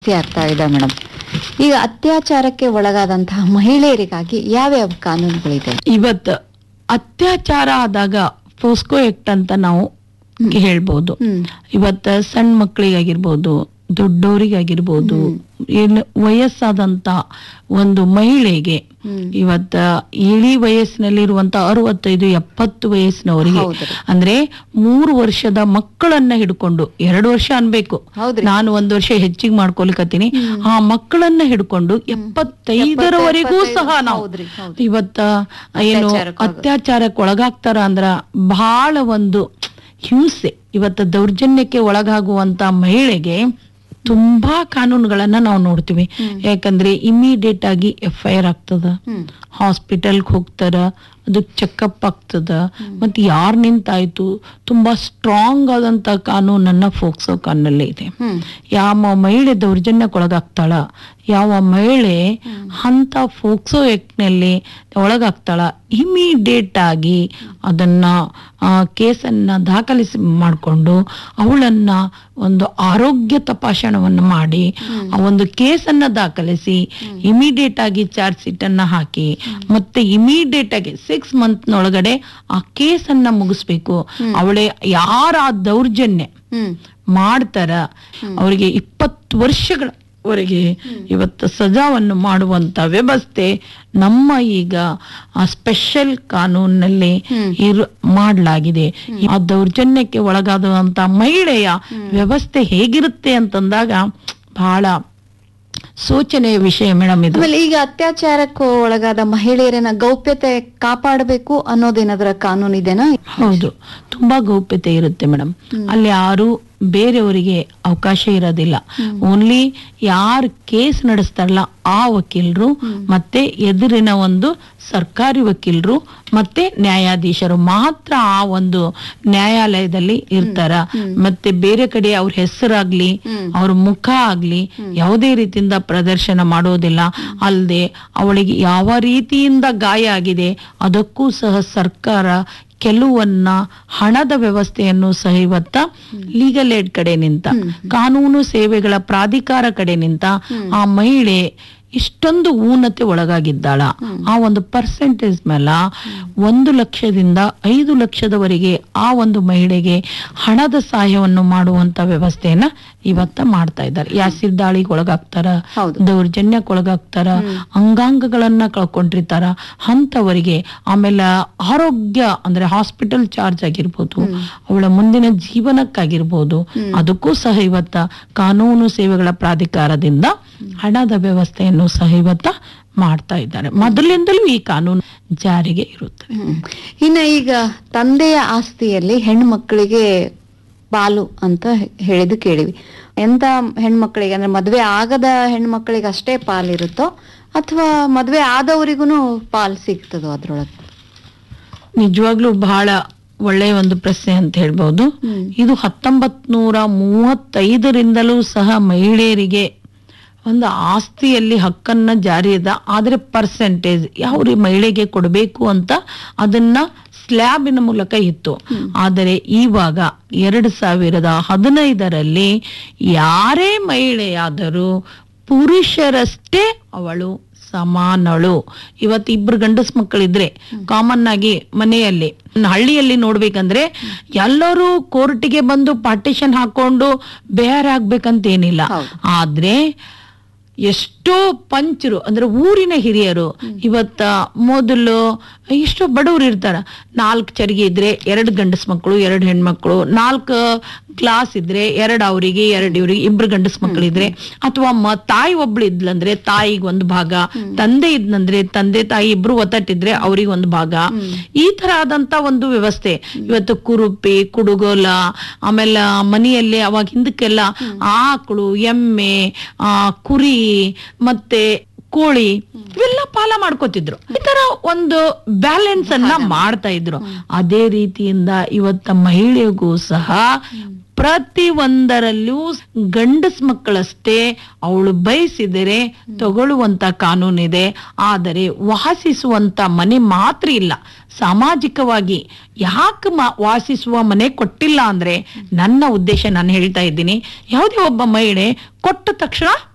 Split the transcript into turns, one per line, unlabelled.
ಜಾಸ್ತಿ ಆಗ್ತಾ ಇದೆ ಮೇಡಮ್ ಈಗ ಅತ್ಯಾಚಾರಕ್ಕೆ ಒಳಗಾದಂತಹ ಮಹಿಳೆಯರಿಗಾಗಿ ಯಾವ್ಯಾವ ಕಾನೂನುಗಳಿದೆ
ಇವತ್ತು ಅತ್ಯಾಚಾರ ಆದಾಗ ಫೋಸ್ಕೋ ಆಕ್ಟ್ ಅಂತ ನಾವು ಹೇಳ್ಬೋದು
ಹ್ಮ್
ಇವತ್ತ ಸಣ್ಣ ಮಕ್ಕಳಿಗಾಗಿರ್ಬೋದು ದೊಡ್ಡವರಿಗಾಗಿರ್ಬೋದು ಏನು ವಯಸ್ಸಾದಂತ ಒಂದು ಮಹಿಳೆಗೆ
ಹ್ಮ್.
ಇವತ್ತ ಇಳಿ ವಯಸ್ಸಿನಲ್ಲಿರುವಂತ ಅರವತ್ತೈದು ಎಪ್ಪತ್ತು ವಯಸ್ಸಿನವರಿಗೆ
ಹೌದ್ರಿ.
ಅಂದ್ರೆ ಮೂರು ವರ್ಷದ ಮಕ್ಕಳನ್ನ ಹಿಡ್ಕೊಂಡು ಎರಡು ವರ್ಷ ಅನ್ಬೇಕು
ಹೌದ್ರಿ.
ನಾನು ಒಂದ್ ವರ್ಷ ಹೆಚ್ಚಿಗೆ ಮಾಡ್ಕೊಲಿಕತ್ತೀನಿ ಆ ಮಕ್ಕಳನ್ನ ಹಿಡ್ಕೊಂಡು ಎಪ್ಪತ್ತೈದರವರೆಗೂ ಸಹ ನಾವು
ಹೌದ್ರಿ, ಹೌದು.
ಇವತ್ತ ಏನು
ಅತ್ಯಾಚಾರಕ್ಕೆ ಒಳಗ-
ಅತ್ಯಾಚಾರಕ್ಕೆ ಒಳಗಾಗ್ತಾರ ಅಂದ್ರ ಬಹಳ ಒಂದು ಹಿಂಸೆ ಇವತ್ತ ದೌರ್ಜನ್ಯಕ್ಕೆ ಒಳಗಾಗುವಂತ ಮಹಿಳೆಗೆ ತುಂಬಾ ಕಾನೂನುಗಳನ್ನ ನಾವು ನೋಡ್ತೀವಿ ಯಾಕಂದ್ರೆ ಇಮಿಡಿಯೇಟ್ ಆಗಿ ಎಫ್ ಐ ಆರ್ ಆಗ್ತದ
ಹ್ಮ್
ಹಾಸ್ಪಿಟಲ್ಗೆ ಹೋಗ್ತಾರ ಅದು ಚೆಕಪ್ ಆಗ್ತದ ಮತ್ತೆ ಯಾರ್ ನಿಂತಾಯ್ತು ತುಂಬಾ ಸ್ಟ್ರಾಂಗ್ ಆದಂತ ಕಾನೂನನ್ನ ಫೋಕ್ಸೋ ಕಾನೂನಲ್ಲೇ ಇದೆ
ಹ್ಮ್
ಯಾವ ಮಹಿಳೆ ದೌರ್ಜನ್ಯಕ್ಕೊಳಗಾಗ್ತಾಳ ಯಾವ ಮಹಿಳೆ ಅಂತ ಫೋಕ್ಸೋ ನಲ್ಲಿ ಒಳಗಾಗ್ತಾಳ ಇಮಿಡಿಯೇಟ್ ಆಗಿ ಅದನ್ನ ಆ, ಕೇಸನ್ನ ದಾಖಲಿಸಿ ಮಾಡಿಕೊಂಡು ಅವಳನ್ನ ಒಂದು ಆರೋಗ್ಯ ತಪಾಸಣೆಯನ್ನು ಮಾಡಿ ಆ ಒಂದು ಕೇಸನ್ನ ದಾಖಲಿಸಿ ಇಮಿಡಿಯೇಟ್ ಆಗಿ ಚಾರ್ಜ್ ಶೀಟ್ ಅನ್ನ ಹಾಕಿ ಮತ್ತೆ ಇಮಿಡಿಯೇಟ್ ಆಗಿ ಸಿಕ್ಸ್ ಮಂತ್ ನೊಳಗಡೆ ಆ ಕೇಸನ್ನ ಮುಗಿಸ್ಬೇಕು ಅವಳೆ ಯಾರ ಆ ದೌರ್ಜನ್ಯ
ಹ್ಮ್
ಮಾಡ್ತಾರ ಅವರಿಗೆ ಇಪ್ಪತ್ತು ವರ್ಷಗಳವರೆಗೆ ಇವತ್ತು ಸಜಾವನ್ನು ಮಾಡುವಂತ ವ್ಯವಸ್ಥೆ ನಮ್ಮ ಈಗ ಆ ಸ್ಪೆಷಲ್ ಕಾನೂನಿನಲ್ಲಿ ಇರು ಮಾಡಲಾಗಿದೆ ಆ ದೌರ್ಜನ್ಯಕ್ಕೆ ಒಳಗಾದಂತ ಮಹಿಳೆಯ ವ್ಯವಸ್ಥೆ ಹೇಗಿರುತ್ತೆ ಅಂತಂದಾಗ ಬಹಳ ಸೂಚನೆಯ ವಿಷಯ ಮೇಡಮ್ ಇದು
ಆಮೇಲೆ ಈಗ ಅತ್ಯಾಚಾರಕ್ಕೆ ಒಳಗಾದ ಮಹಿಳೆಯರನ್ನ ಗೌಪ್ಯತೆ ಕಾಪಾಡಬೇಕು ಅನ್ನೋದೇನಾದ್ರ ಕಾನೂನು ಇದೆನಾ
ಹೌದು ತುಂಬಾ ಗೌಪ್ಯತೆ ಇರುತ್ತೆ ಮೇಡಮ್ ಅಲ್ಲಿ ಯಾರು ಬೇರೆಯವರಿಗೆ ಅವಕಾಶ ಇರೋದಿಲ್ಲ ಓನ್ಲಿ ಯಾರು ಕೇಸ್ ನಡೆಸ್ತಾರಲ್ಲ ಆ ವಕೀಲರು ಮತ್ತೆ ಎದುರಿನ ಒಂದು ಸರ್ಕಾರಿ ವಕೀಲರು ಮತ್ತೆ ನ್ಯಾಯಾಧೀಶರು ಮಾತ್ರ ಆ ಒಂದು ನ್ಯಾಯಾಲಯದಲ್ಲಿ ಇರ್ತಾರ ಮತ್ತೆ ಬೇರೆ ಕಡೆ ಅವ್ರ ಹೆಸರಾಗ್ಲಿ ಅವ್ರ ಮುಖ ಆಗ್ಲಿ ಯಾವುದೇ ರೀತಿಯಿಂದ ಪ್ರದರ್ಶನ ಮಾಡೋದಿಲ್ಲ ಅಲ್ಲದೆ ಅವಳಿಗೆ ಯಾವ ರೀತಿಯಿಂದ ಗಾಯ ಆಗಿದೆ ಅದಕ್ಕೂ ಸಹ ಸರ್ಕಾರ ಕೆಲವನ್ನ ಹಣದ ವ್ಯವಸ್ಥೆಯನ್ನು ಸಹ ಇವತ್ತ ಲೀಗಲ್ ಏಡ್ ಕಡೆ ನಿಂತ ಕಾನೂನು ಸೇವೆಗಳ ಪ್ರಾಧಿಕಾರ ಕಡೆ ನಿಂತ ಆ ಮಹಿಳೆ ಇಷ್ಟೊಂದು ಊನತೆ ಒಳಗಾಗಿದ್ದಾಳ ಆ ಒಂದು ಪರ್ಸೆಂಟೇಜ್ ಮೇಲ ಒಂದು ಲಕ್ಷದಿಂದ ಐದು ಲಕ್ಷದವರೆಗೆ ಆ ಒಂದು ಮಹಿಳೆಗೆ ಹಣದ ಸಹಾಯವನ್ನು ಮಾಡುವಂತ ವ್ಯವಸ್ಥೆಯನ್ನ ಇವತ್ತ ಮಾಡ್ತಾ ಇದ್ದಾರೆ ಯಾಸಿಡ್ ದಾಳಿಗೆ ಒಳಗಾಗ್ತಾರ
ಹೌದು.
ದೌರ್ಜನ್ಯಕ್ಕೆ ಒಳಗಾಗ್ತಾರ ಅಂಗಾಂಗಗಳನ್ನ ಕಳ್ಕೊಂಡಿರ್ತಾರ ಅಂತವರಿಗೆ ಆಮೇಲೆ ಆರೋಗ್ಯ ಅಂದ್ರೆ ಹಾಸ್ಪಿಟಲ್ ಚಾರ್ಜ್ ಆಗಿರ್ಬೋದು ಅವಳ ಮುಂದಿನ ಜೀವನಕ್ಕಾಗಿರ್ಬೋದು ಅದಕ್ಕೂ ಸಹ ಇವತ್ತ ಕಾನೂನು ಸೇವೆಗಳ ಪ್ರಾಧಿಕಾರದಿಂದ ಹಣದ ವ್ಯವಸ್ಥೆಯನ್ನು ಸಹ ಇವತ್ತ ಮಾಡ್ತಾ ಇದ್ದಾರೆ ಮೊದಲಿಂದಲೂ ಈ ಕಾನೂನು ಜಾರಿಗೆ ಇರುತ್ತದೆ
ಹ್ಮ್. ಇನ್ನ ಈಗ ತಂದೆಯ ಆಸ್ತಿಯಲ್ಲಿ ಹೆಣ್ಮಕ್ಳಿಗೆ ಪಾಲು ಅಂತ ಹೇಳಿದ್ದು ಕೇಳಿವಿ ಎಂತ ಹೆಣ್ಮಕ್ಳಿಗೆ ಅಂದ್ರೆ ಮದ್ವೆ ಆಗದ ಹೆಣ್ಮಕ್ಳಿಗೆ ಅಷ್ಟೇ ಪಾಲಿರುತ್ತೋ ಅಥವಾ ಮದ್ವೆ ಆದವರಿಗೂ ಪಾಲ್ ಸಿಗ್ತದೋ ಅದ್ರೊಳಗೆ
ನಿಜವಾಗ್ಲೂ ಬಹಳ ಒಳ್ಳೆಯ ಒಂದು ಪ್ರಶ್ನೆ ಅಂತ ಹೇಳ್ಬೋದು
ಹ್ಮ್.
ಇದು ಹತ್ತೊಂಬತ್ ನೂರ ಮೂವತ್ತೈದರಿಂದಲೂ ಸಹ ಮಹಿಳೆಯರಿಗೆ ಒಂದು ಆಸ್ತಿಯಲ್ಲಿ ಹಕ್ಕನ್ನ ಜಾರಿ ಇದೆ ಆದ್ರೆ ಪರ್ಸೆಂಟೇಜ್ ಯಾವ ರೀ ಮಹಿಳೆಗೆ ಕೊಡಬೇಕು ಅಂತ ಅದನ್ನ ಸ್ಲ್ಯಾಬಿನ ಮೂಲಕ ಇತ್ತು ಆದರೆ ಇವಾಗ ಎರಡು ಸಾವಿರದ ಹದಿನೈದರಲ್ಲಿ ಯಾರೇ ಮಹಿಳೆಯಾದರೂ ಪುರುಷರಷ್ಟೇ ಅವಳು ಸಮಾನಳು ಇವತ್ತು ಇಬ್ರು ಗಂಡಸ್ ಮಕ್ಕಳಿದ್ರೆ ಕಾಮನ್ ಆಗಿ ಮನೆಯಲ್ಲಿ ಹಳ್ಳಿಯಲ್ಲಿ ನೋಡ್ಬೇಕಂದ್ರೆ ಎಲ್ಲರೂ ಕೋರ್ಟಿಗೆ ಬಂದು ಪಾರ್ಟಿಷನ್ ಹಾಕೊಂಡು ಬೇರಾಗ್ಬೇಕಂತ ಏನಿಲ್ಲ
ಹೌದು.
ಆದ್ರೆ ಎಷ್ಟೋ ಪಂಚರು ಅಂದ್ರೆ ಊರಿನ ಹಿರಿಯರು ಇವತ್ತ ಮೊದಲು ಎಷ್ಟೋ ಬಡವರು ಇರ್ತಾರ ನಾಲ್ಕು ಚರಿಗೆ ಇದ್ರೆ ಎರಡು ಗಂಡಸ್ ಮಕ್ಕಳು ಎರಡು ಹೆಣ್ಮಕ್ಳು ನಾಲ್ಕು ಕ್ಲಾಸ್ ಇದ್ರೆ ಎರಡು ಅವರಿಗೆ ಎರಡು ಇವ್ರಿಗೆ ಇಬ್ರು ಗಂಡಸ್ ಮಕ್ಕಳು ಇದ್ರೆ ಅಥವಾ ಮ ತಾಯಿ ಒಬ್ಳು ಇದ್ಲಂದ್ರೆ ತಾಯಿಗೆ ಒಂದು ಭಾಗ ತಂದೆ ಇದ್ನಂದ್ರೆ ತಂದೆ ತಾಯಿ ಇಬ್ರು ಒತ್ತಟ್ಟಿದ್ರೆ ಅವ್ರಿಗೆ ಒಂದು ಭಾಗ ಈ ತರ ಆದಂತ ಒಂದು ವ್ಯವಸ್ಥೆ ಇವತ್ತು ಕುರುಪಿ ಕುಡುಗೋಲ ಆಮೇಲೆ ಮನೆಯಲ್ಲಿ ಅವಾಗ ಹಿಂದಕ್ಕೆಲ್ಲ ಆಕಳು ಎಮ್ಮೆ ಆ ಕುರಿ ಮತ್ತೆ ಕೋಳಿ ಇವೆಲ್ಲ ಪಾಲ ಮಾಡ್ಕೋತಿದ್ರು ಈ ತರ ಒಂದು ಬ್ಯಾಲೆನ್ಸ್ ಅನ್ನ ಮಾಡ್ತಾ ಇದ್ರು ಅದೇ ರೀತಿಯಿಂದ ಇವತ್ತ ಮಹಿಳೆಗೂ ಸಹ ಪ್ರತಿ ಒಂದರಲ್ಲೂ ಗಂಡಸ್ ಮಕ್ಕಳಷ್ಟೇ ಅವಳು ಬಯಸಿದರೆ ತಗೊಳ್ಳುವಂತ ಕಾನೂನಿದೆ ಆದರೆ ವಾಸಿಸುವಂತ ಮನೆ ಮಾತ್ರ ಇಲ್ಲ ಸಾಮಾಜಿಕವಾಗಿ ಯಾಕೆ ಮ- ವಾಸಿಸುವ ಮನೆ ಕೊಟ್ಟಿಲ್ಲ ಅಂದ್ರೆ ನನ್ನ ಉದ್ದೇಶ ನಾನು ಹೇಳ್ತಾ ಇದ್ದೀನಿ ಯಾವುದೇ ಒಬ್ಬ ಮಹಿಳೆ ಕೊಟ್ಟ ತಕ್ಷಣ